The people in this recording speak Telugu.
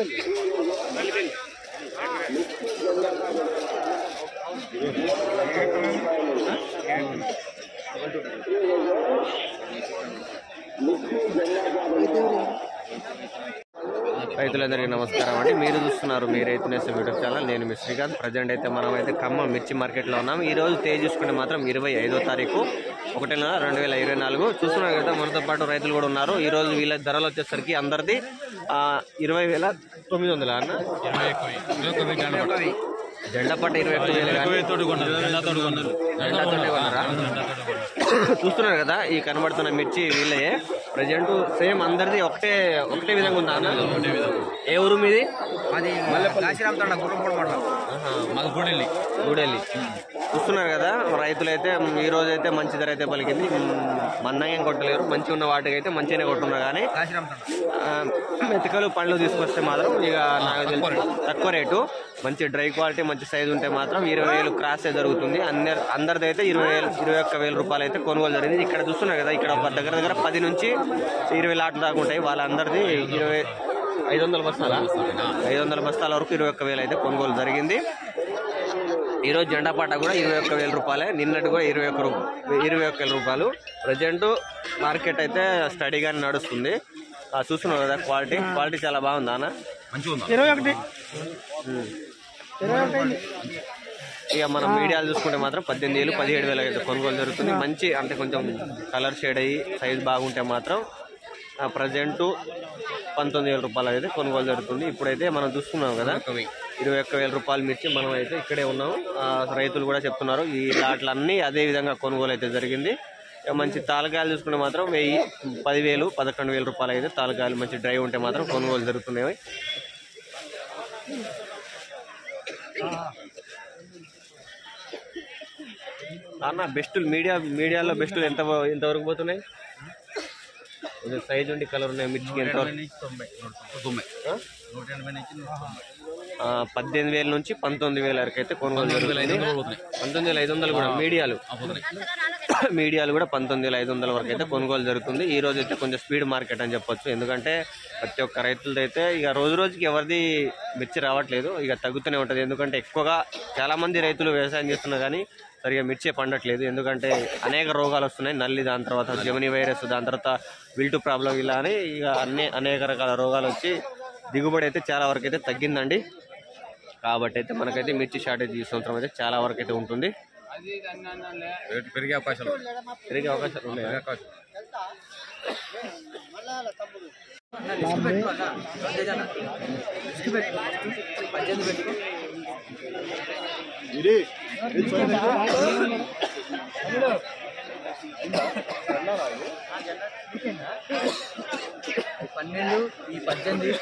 రైతులందరికీ నమస్కారం అండి మీరు చూస్తున్నారు మీ రైతు నేస్తం యూట్యూబ్ ఛానల్ నేను మీ శ్రీకాంత్ ప్రజెంట్ అయితే మనం అయితే ఖమ్మం మిర్చి మార్కెట్లో ఉన్నాం ఈ రోజు తేజ్ చూసుకుంటే మాత్రం ఇరవై ఐదో తారీఖు ఒకటి నెల రెండు వేల ఇరవై నాలుగు చూస్తున్నారు కదా మనతో పాటు రైతులు కూడా ఉన్నారు ఈ రోజు వీళ్ళ ధరలు వచ్చేసరికి అందరిది ఆ, ఇరవై వేల తొమ్మిది వందల అన్న జెండా పట్ట ఇరవై ఒక్క వేలు కానీ జెండాతోటి కొన్నారా? చూస్తున్నారు కదా ఈ కనబడుతున్న మిర్చి వీళ్ళే ప్రజెంట్ సేమ్ అందరిది ఒకటే ఒకటే విధంగా ఉందా అన్న ఏ ఊరు మీది అది కాశీరామ్ తండ గుర్రంపూడి మండలం మాది గూడెల్లి గూడెల్లి చూస్తున్నారు కదా రైతులైతే ఈ రోజు అయితే మంచి ధర అయితే పలికింది మందంగా ఏం కొట్టలేరు మంచి ఉన్న వాటికి అయితే మంచిగానే కొట్టున్నారు కానీ కాశీరామ్ తండ ఆ, మెతకలు పండ్లు తీసుకొస్తే మాత్రం ఇక నాకు తెలిసి తక్కువ రేటు మంచి డ్రై క్వాలిటీ మంచి సైజు ఉంటే మాత్రం ఇరవై వేలు క్రాస్ జరుగుతుంది అందరి అందరిది అయితే ఇరవై వేలు ఇరవై ఒక్క వేల రూపాయలు అయితే కొనుగోలు జరిగింది ఇక్కడ చూస్తున్నారు కదా ఇక్కడ ఒక దగ్గర దగ్గర పది నుంచి ఇరవై లాట్లు దాకా ఉంటాయి వాళ్ళందరిది ఇరవై ఐదు వందల బస్తాల ఐదు వందల బస్తాల వరకు ఇరవై ఒక్క వేలు అయితే కొనుగోలు జరిగింది ఈరోజు జెండా పాట కూడా ఇరవై ఒక్క వేల రూపాయలే నిన్నటి కూడా ఇరవై ఒక్క రూ- ఇరవై ఒక్క వేల రూపాయలు ప్రజెంట్ మార్కెట్ అయితే స్టడీగానే నడుస్తుంది ఆ, చూస్తున్నావు కదా క్వాలిటీ క్వాలిటీ చాలా బాగుందా అన్న మంచిగా ఉందా ఇరవై ఒకటి ఇక మనం మీడియాలు చూసుకుంటే మాత్రం పద్దెనిమిది వేలు పదిహేడు వేలు అయితే కొనుగోలు జరుగుతుంది మంచి అంటే కొంచెం కలర్ షేడ్ అయ్యి సైజ్ బాగుంటే మాత్రం ప్రజెంట్ పంతొమ్మిది వేల రూపాయలు అయితే కొనుగోలు జరుగుతుంది ఇప్పుడైతే మనం చూస్తున్నాం కదా ఇరవై ఒక్క వేల రూపాయలు మిర్చి మనం అయితే ఇక్కడే ఉన్నాం ఆ, రైతులు కూడా చెప్తున్నారు ఈ లాట్లన్నీ అదే విధంగా కొనుగోలు అయితే జరిగింది ఇక మంచి తాలకాయలు చూసుకుంటే మాత్రం వెయ్యి పదివేలు పదకొండు వేల రూపాయలు అయితే తాలకాయలు మంచి డ్రై ఉంటే మాత్రం కొనుగోలు జరుగుతున్నాయి అన్న బెస్ట్ మీడియా మీడియాలో బెస్ట్ ఎంత ఎంతవరకు పోతున్నాయి కొంచెం సైజ్ ఉండి కలర్ ఉన్నాయి మిర్చికి ఎంత తొంభై తొంభై ఆ? నూట ఎనభై నుంచి నూట తొంభై ఆ, పద్దెనిమిది వేల నుంచి పంతొమ్మిది వేల వరకు అయితే కొనుగోలు జరుగుతుంది పంతొమ్మిది వేల ఐదు వందలు కూడా మీడియాలు మీడియాలు కూడా పంతొమ్మిది వేల ఐదు వందల వరకు అయితే కొనుగోలు జరుగుతుంది ఈ రోజు అయితే కొంచెం స్పీడ్ మార్కెట్ అని చెప్పొచ్చు ఎందుకంటే ప్రతి ఒక్క రైతులది అయితే ఇక రోజు రోజుకి ఎవరిది మిర్చి రావట్లేదు ఇక తగ్గుతూనే ఉంటుంది ఎందుకంటే ఎక్కువగా చాలా మంది రైతులు వ్యవసాయం చేస్తున్నారు కానీ సరిగా మిర్చి పండట్లేదు ఎందుకంటే అనేక రోగాలు వస్తున్నాయి నల్లి దాని తర్వాత జమిని వైరస్ దాని తర్వాత విల్టు ప్రాబ్లం ఇలా అని ఇక అన్ని అనేక రకాల రోగాలు వచ్చి దిగుబడి అయితే చాలా వరకు అయితే తగ్గిందండి కాబట్టి అయితే మనకైతే మిర్చి షార్టేజ్ ఈ సంవత్సరం అయితే చాలా వరకు అయితే ఉంటుంది రేటు పెరిగే అవకాశాలు ఉన్నాయి. పెరిగే అవకాశాలు ఉన్నాయి పెరిగే అవకాశం పద్దెనిమిది పెట్టుకో పన్నెండు ఈ పద్దెనిమిది